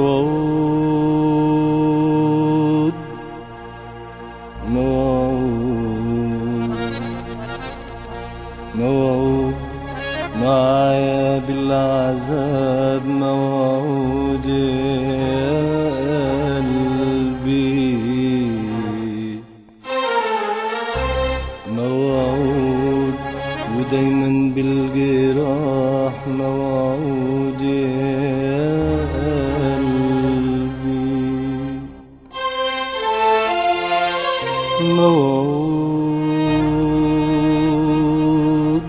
موعود موعود موعود معايا بالعذاب موعود يا قلبي موعود ودايما بالجراح موعود يا قلبي موعود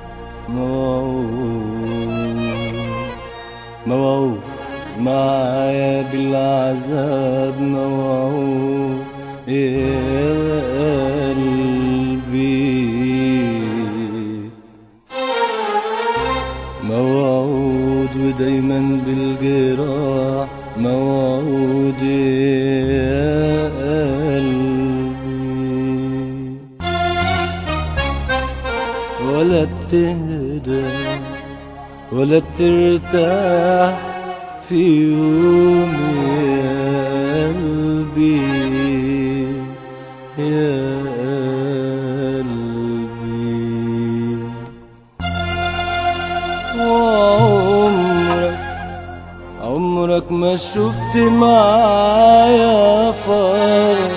موعود موعود معايا بالعذاب موعود يا قلبي موعود ودايما بالجراح موعود يا قلبي ولا بتهدى ولا بترتاح في يوم يا قلبي يا قلبي وعمرك عمرك ما شفت معايا فرق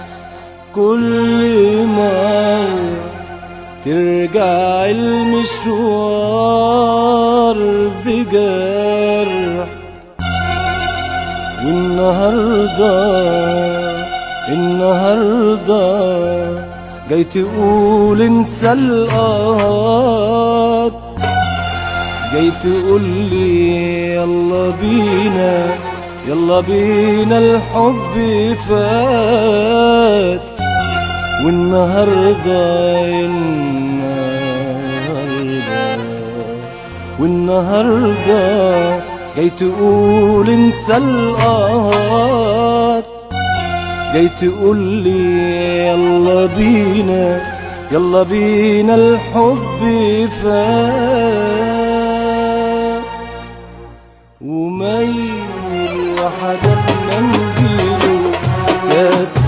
كل مرة ترجع المشوار بجرح والنهاردة النهاردة جاي تقول انسى القهر جاي تقول لي يلا بينا يلا بينا الحب فات والنهارده النهارده والنهارده جاي تقول انسى القهر جاي تقول لي يلا بينا يلا بينا الحب فات وميل وحدف منديله كانت